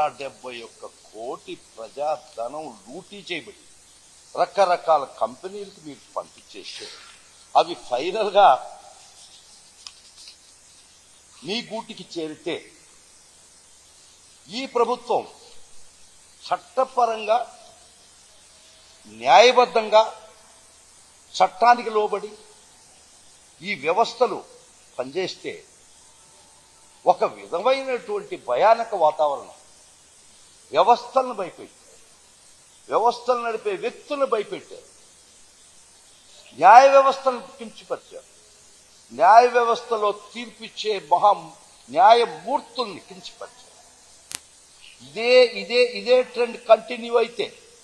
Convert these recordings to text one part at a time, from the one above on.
డెబ్బై ఒక్క కోటి ప్రజాధనం లూటీ చేయబడి రకరకాల కంపెనీలకు మీరు పంపించేసారు అవి ఫైనల్గా మీ గూటికి చేరితే ఈ ప్రభుత్వం చట్టపరంగా న్యాయబద్ధంగా చట్టానికి లోబడి ఈ వ్యవస్థలు పనిచేస్తే ఒక విధమైనటువంటి భయానక వాతావరణం వ్యవస్థలను భయపెట్టారు వ్యవస్థలు నడిపే వ్యక్తులను భయపెట్టారు న్యాయ వ్యవస్థను కించపరిచారు న్యాయ వ్యవస్థలో తీర్పిచ్చే మహా న్యాయమూర్తుల్ని కించపరిచారు ఇదే ఇదే ఇదే ట్రెండ్ కంటిన్యూ అయితే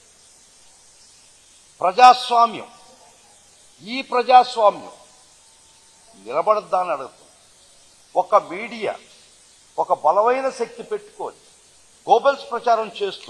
ప్రజాస్వామ్యం ఈ ప్రజాస్వామ్యం నిలబడద్దని అడుగుతుంది ఒక మీడియా ఒక బలమైన శక్తి పెట్టుకొని గోబెల్స్ ప్రచారం చేస్తూ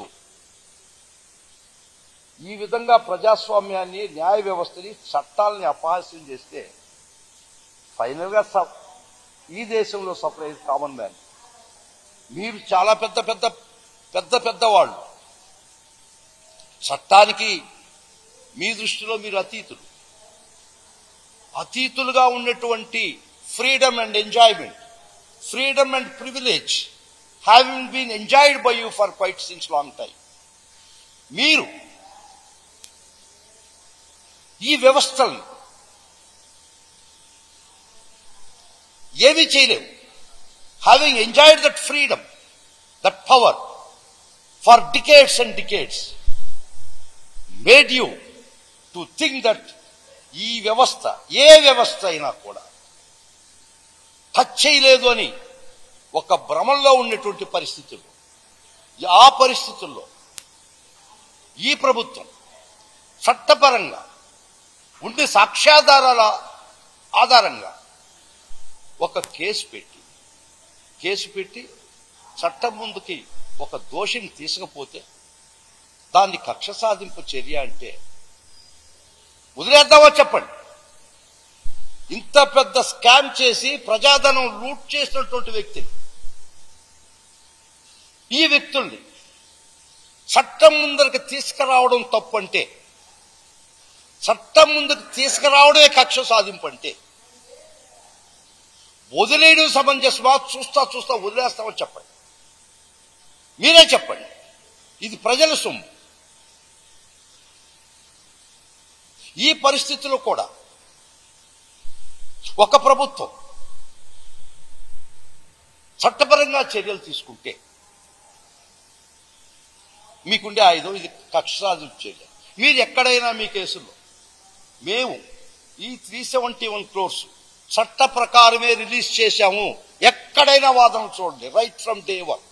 ఈ విధంగా ప్రజాస్వామ్యాన్ని న్యాయ వ్యవస్థని చట్టాలని అపహాస్యం చేస్తే ఫైనల్గా స- ఈ దేశంలో సపరేట్ కామన్ మ్యాన్ మీరు చాలా పెద్ద పెద్ద పెద్ద పెద్ద వాళ్ళు చట్టానికి మీ దృష్టిలో మీరు అతీతులు అతీతులుగా ఉన్నటువంటి freedom and enjoyment freedom and privilege having been enjoyed by you for quite since long time మీరు ఈ వ్యవస్థల్ని ఏమీ చేయలేవు having enjoyed that freedom that power for decades and decades made you to think that ఈ వ్యవస్థ ఏ వ్యవస్థ అయినా కూడా టచ్ చేయలేదు అని ఒక భ్రమంలో ఉన్నటువంటి పరిస్థితులు ఆ పరిస్థితుల్లో ఈ ప్రభుత్వం చట్టపరంగా ఉండే సాక్ష్యాధారాల ఆధారంగా ఒక కేసు పెట్టి కేసు పెట్టి చట్టం ముందుకి ఒక దోషిని తీసుకపోతే దాన్ని కక్ష సాధింపు చర్య అంటే వదిలేద్దామో చెప్పండి ఇంత పెద్ద స్కామ్ చేసి ప్రజాధనం లూట్ చేసినటువంటి వ్యక్తిని ఈ వ్యక్తుల్ని చట్టం ముందరికి తీసుకురావడం తప్పు అంటే చట్టం ముందుకు తీసుకురావడమే కక్ష సాధింపు అంటే వదిలేయడం సమంజసమా చూస్తా చూస్తా వదిలేస్తామని చెప్పండి మీరే చెప్పండి ఇది ప్రజల సొమ్ము ఈ పరిస్థితిలో కూడా ఒక ప్రభుత్వం చట్టపరంగా చర్యలు తీసుకుంటే మీకుండే ఆయుధం ఇది కక్ష సాధింపు చర్య మీరు ఎక్కడైనా మీ కేసుల్లో మేము ఈ త్రీ సెవెంటీ వన్ క్రోర్స్ చట్ట ప్రకారమే రిలీజ్ చేశాము ఎక్కడైనా వాదన చూడండి రైట్ ఫ్రమ్ డే వన్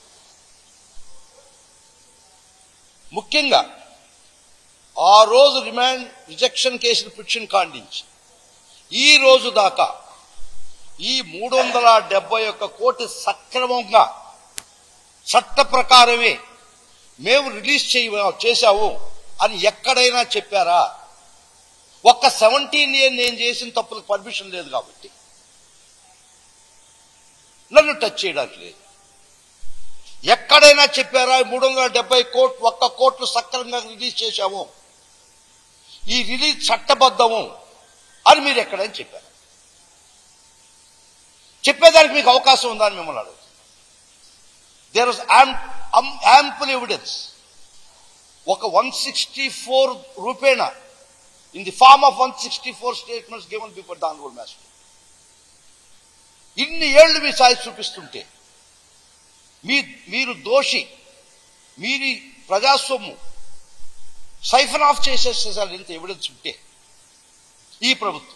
ముఖ్యంగా ఆ రోజు రిమాండ్ రిజెక్షన్ కేసులు పిటిషన్ ఖండించి ఈ రోజు దాకా ఈ మూడు వందల డెబ్బై ఒక్క కోటి సక్రమంగా చట్ట ప్రకారమే మేము రిలీజ్ చేయ చేశాము అని ఎక్కడైనా చెప్పారా ఒక్క సెవెంటీన్ ఇయర్ నేను చేసిన తప్పులకు పర్మిషన్ లేదు కాబట్టి నన్ను టచ్ చేయడానికి లేదు ఎక్కడైనా చెప్పారా మూడు వందల డెబ్బై కోట్లు ఒక్క కోట్లు సక్రమంగా రిలీజ్ చేశాము ఈ రిలీజ్ చట్టబద్ధము అని మీరు ఎక్కడైనా చెప్పారు చెప్పేదానికి మీకు అవకాశం ఉందా అని మిమ్మల్ని అడుగు దేర్ వాజ్ యాంపుల్ ఎవిడెన్స్ ఒక వన్ సిక్స్టీ ఫోర్ రూపేణ in the form of one sixty four statements given before the honourable master ఇన్ని ఏళ్లు మీ సాయి చూపిస్తుంటే మీ మీరు దోషి మీరి ప్రజాస్వామ్యం సైఫన్ ఆఫ్ చేసేసేసారు ఇంత ఎవిడెన్స్ ఉంటే ఈ ప్రభుత్వం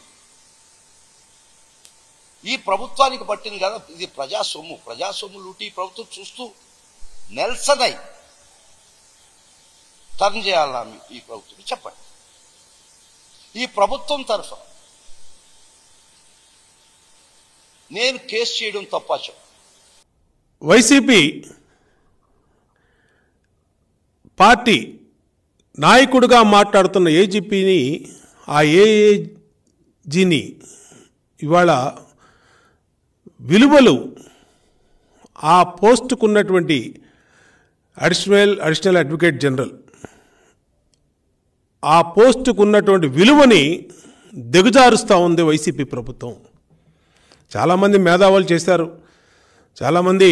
ఈ ప్రభుత్వానికి పట్టింది కదా ఇది ప్రజా సొమ్ము ప్రజా సొమ్ము లూటి ఈ ప్రభుత్వం చూస్తూ నెల్సనై టర్న్ చేయాలా మీ- ఈ ప్రభుత్వం చెప్పండి ఈ ప్రభుత్వం తరఫున నేను కేసు చేయడం తప్ప చెప్పు వైసీపీ పార్టీ నాయకుడిగా మాట్లాడుతున్న ఏజీపీని ఆ ఏఏజీని ఇవాళ విలువలు ఆ పోస్టుకున్నటువంటి అడిషనల్ అడిషనల్ అడ్వకేట్ జనరల్ ఆ పోస్టుకు ఉన్నటువంటి విలువని దిగజారుస్తూ ఉంది వైసీపీ ప్రభుత్వం చాలామంది మేధావులు చేశారు చాలామంది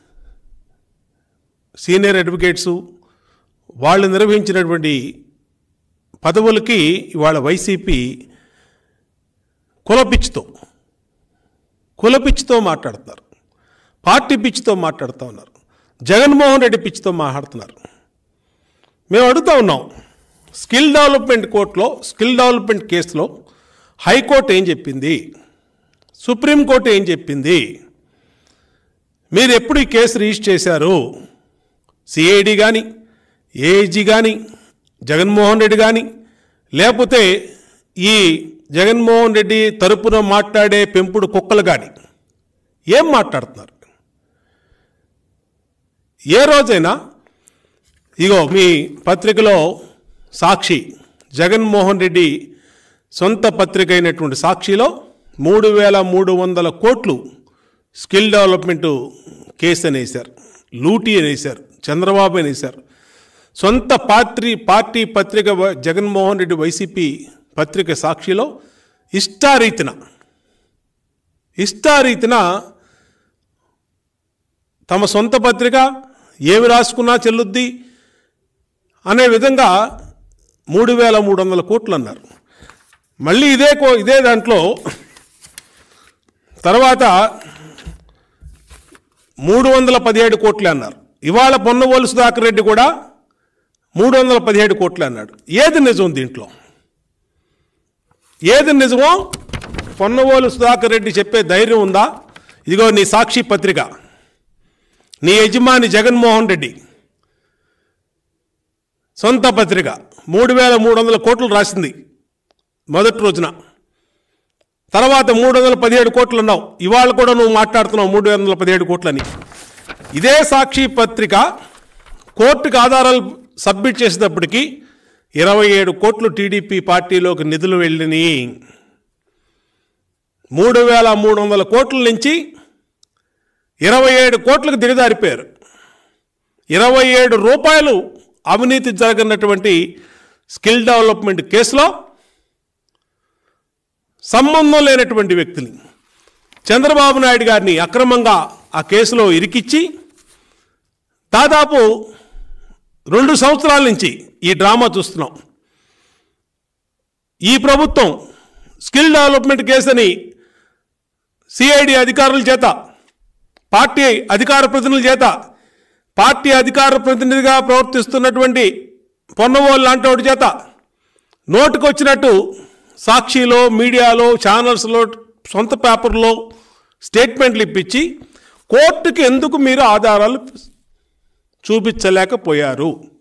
సీనియర్ అడ్వకేట్సు వాళ్ళు నిర్వహించినటువంటి పదవులకి ఇవాళ వైసీపీ కులపిచ్చితో కులపిచ్చితో మాట్లాడుతున్నారు పార్టీ పిచ్చితో మాట్లాడుతూ ఉన్నారు జగన్మోహన్ రెడ్డి పిచ్చితో మాట్లాడుతున్నారు మేము అడుగుతా ఉన్నాం స్కిల్ డెవలప్మెంట్ కోర్టులో స్కిల్ డెవలప్మెంట్ కేసులో హైకోర్టు ఏం చెప్పింది సుప్రీంకోర్టు ఏం చెప్పింది మీరు ఎప్పుడు ఈ కేసు రిజిస్టర్ చేశారు సిఐడి కానీ ఏఐజీ కానీ జగన్మోహన్ రెడ్డి కానీ లేకపోతే ఈ జగన్మోహన్ రెడ్డి తరపున మాట్లాడే పెంపుడు కుక్కలు కానీ ఏం మాట్లాడుతున్నారు ఏ రోజైనా ఇగో మీ పత్రికలో సాక్షి జగన్మోహన్ రెడ్డి సొంత పత్రిక అయినటువంటి సాక్షిలో మూడు వేల మూడు వందల కోట్లు స్కిల్ డెవలప్మెంట్ కేసు అనేసారు లూటీ అనేసారు చంద్రబాబు అనేసారు సొంత పార్టీ పార్టీ పత్రిక వ- జగన్మోహన్ రెడ్డి వైసీపీ పత్రిక సాక్షిలో ఇష్టారీతిన ఇష్టారీతిన తమ సొంత పత్రిక ఏమి రాసుకున్నా చెల్లుద్ది అనే విధంగా మూడు వేల మూడు వందల కోట్లు అన్నారు మళ్ళీ ఇదే కో ఇదే దాంట్లో తర్వాత మూడు వందల పదిహేడు కోట్లు అన్నారు ఇవాళ పొన్నవోలు సుధాకర్ రెడ్డి కూడా మూడు వందల పదిహేడు కోట్లు అన్నాడు ఏది నిజం దీంట్లో ఏది నిజమో పొన్నవోలు సుధాకర్ రెడ్డి చెప్పే ధైర్యం ఉందా ఇదిగో నీ సాక్షి పత్రిక నీ యజమాని జగన్మోహన్ రెడ్డి సొంత పత్రిక మూడు వేల మూడు వందల కోట్లు రాసింది మొదటి రోజున తర్వాత మూడు వందల పదిహేడు కోట్లు అన్నావు ఇవాళ కూడా నువ్వు మాట్లాడుతున్నావు మూడు వందల పదిహేడు కోట్లని ఇదే సాక్షి పత్రిక కోర్టుకు ఆధారాలు సబ్మిట్ చేసేటప్పటికి ఇరవై ఏడు కోట్లు టీడీపీ పార్టీలోకి నిధులు వెళ్ళినాయి మూడు వేల మూడు వందల కోట్ల నుంచి ఇరవై ఏడు కోట్లకు దిగజారిపోయారు ఇరవై ఏడు రూపాయలు అవినీతి జరగనటువంటి స్కిల్ డెవలప్మెంట్ కేసులో సంబంధం లేనటువంటి వ్యక్తిని చంద్రబాబు నాయుడు గారిని అక్రమంగా ఆ కేసులో ఇరికిచ్చి దాదాపు రెండు సంవత్సరాల నుంచి ఈ డ్రామా చూస్తున్నాం ఈ ప్రభుత్వం స్కిల్ డెవలప్మెంట్ కేసు అని సిఐడి అధికారుల చేత పార్టీ అధికార ప్రతినిధుల చేత పార్టీ అధికార ప్రతినిధిగా ప్రవర్తిస్తున్నటువంటి పొన్నవోలు లాంటి వాడి చేత నోటుకొచ్చినట్టు సాక్షిలో మీడియాలో ఛానల్స్లో సొంత పేపర్లో స్టేట్మెంట్లు ఇప్పించి కోర్టుకి ఎందుకు మీరు ఆధారాలు చూపించలేకపోయారు